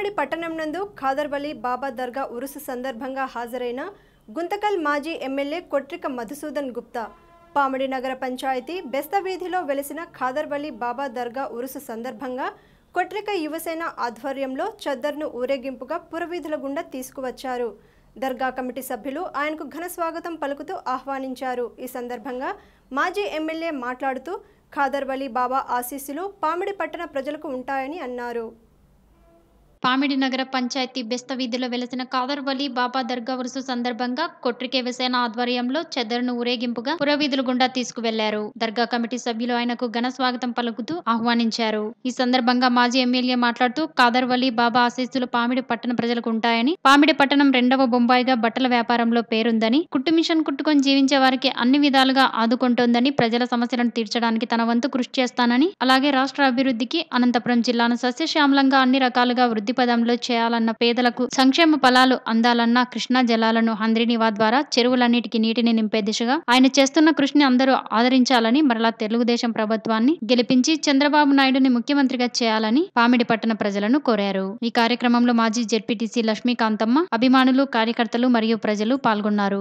పామిడి పట్టణం నందు ఖాదర్వలి బాబా దర్గా ఉరుసు సందర్భంగా హాజరైన గుంతకల్ మాజీ ఎమ్మెల్యే కొట్రిక మధుసూదన్ గుప్తా పామిడి నగర పంచాయతీ బెస్త వీధిలో వెలిసిన ఖాదర్వలి బాబా దర్గా ఉరుసు సందర్భంగా కొట్రిక యువసేన ఆధ్వర్యంలో చద్దర్ను ఊరేగింపుగా పురవీధుల గుండా తీసుకువచ్చారు దర్గా కమిటీ సభ్యులు ఆయనకు ఘన స్వాగతం పలుకుతూ ఆహ్వానించారు ఈ సందర్భంగా మాజీ ఎమ్మెల్యే మాట్లాడుతూ ఖాదర్వలి బాబా ఆశీస్సులు పామిడి పట్టణ ప్రజలకు ఉంటాయని అన్నారు పామిడి నగర పంచాయతీ బెస్త వీధిలో వెలసిన కాదర్వలి బాబా దర్గా ఉరుసు సందర్భంగా కొట్రికే విసేన ఆధ్వర్యంలో చెదరును ఊరేగింపుగా పురవీధుల గుండా తీసుకువెళ్లారు దర్గా కమిటీ సభ్యులు ఆయనకు ఘన స్వాగతం పలుకుతూ ఆహ్వానించారు ఈ సందర్భంగా మాజీ ఎమ్మెల్యే మాట్లాడుతూ కాదర్వలి బాబా ఆశీస్సులు పామిడి పట్టణ ప్రజలకు ఉంటాయని పామిడి పట్టణం రెండవ బొంబాయిగా బట్టల వ్యాపారంలో పేరుందని కుట్టు మిషన్ కుట్టుకొని జీవించే వారికి అన్ని విధాలుగా ఆదుకుంటోందని ప్రజల సమస్యలను తీర్చడానికి తన వంతు కృషి చేస్తానని అలాగే రాష్ట్ర అభివృద్ధికి అనంతపురం జిల్లాను సస్యశ్యామలంగా అన్ని రకాలుగా వృద్ధి పదంలో చేయాలన్న పేదలకు సంక్షేమ ఫలాలు అందాలన్న కృష్ణా జలాలను హంద్రినివా ద్వారా చెరువులన్నిటికీ నీటిని నింపే దిశగా ఆయన చేస్తున్న కృషిని అందరూ ఆదరించాలని మరలా తెలుగుదేశం ప్రభుత్వాన్ని గెలిపించి చంద్రబాబు నాయుడుని ముఖ్యమంత్రిగా చేయాలని పామిడి పట్టణ ప్రజలను కోరారు ఈ కార్యక్రమంలో మాజీ జెడ్పీటీసీ లక్ష్మీకాంతమ్మ అభిమానులు కార్యకర్తలు మరియు ప్రజలు పాల్గొన్నారు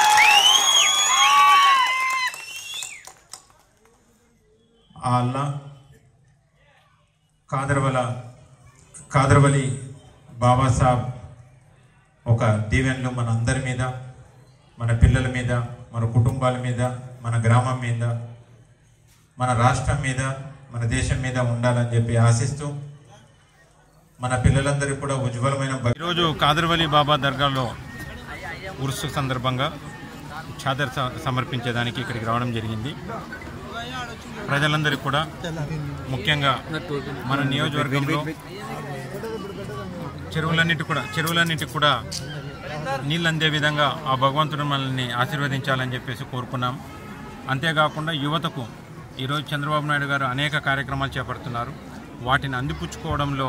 ఆ అల్లా కాదర్వల కాదర్వలి బాబాసాబ్ ఒక దీవెనలు మన అందరి మీద మన పిల్లల మీద మన కుటుంబాల మీద మన గ్రామం మీద మన రాష్ట్రం మీద మన దేశం మీద ఉండాలని చెప్పి ఆశిస్తూ మన పిల్లలందరికీ కూడా ఉజ్వలమైన భవి- ఈరోజు కాదర్వలి బాబా దర్గాలో ఉరుసు సందర్భంగా చాదర్ స- సమర్పించేదానికి ఇక్కడికి రావడం జరిగింది ప్రజలందరికీ కూడా ముఖ్యంగా మన నియోజకవర్గంలో చెరువులన్నిటి కూడా చెరువులన్నిటికి కూడా నీళ్ళు అందే విధంగా ఆ భగవంతుడు మనల్ని ఆశీర్వదించాలని చెప్పేసి కోరుకున్నాం అంతేకాకుండా యువతకు ఈరోజు చంద్రబాబు నాయుడు గారు అనేక కార్యక్రమాలు చేపడుతున్నారు వాటిని అందిపుచ్చుకోవడంలో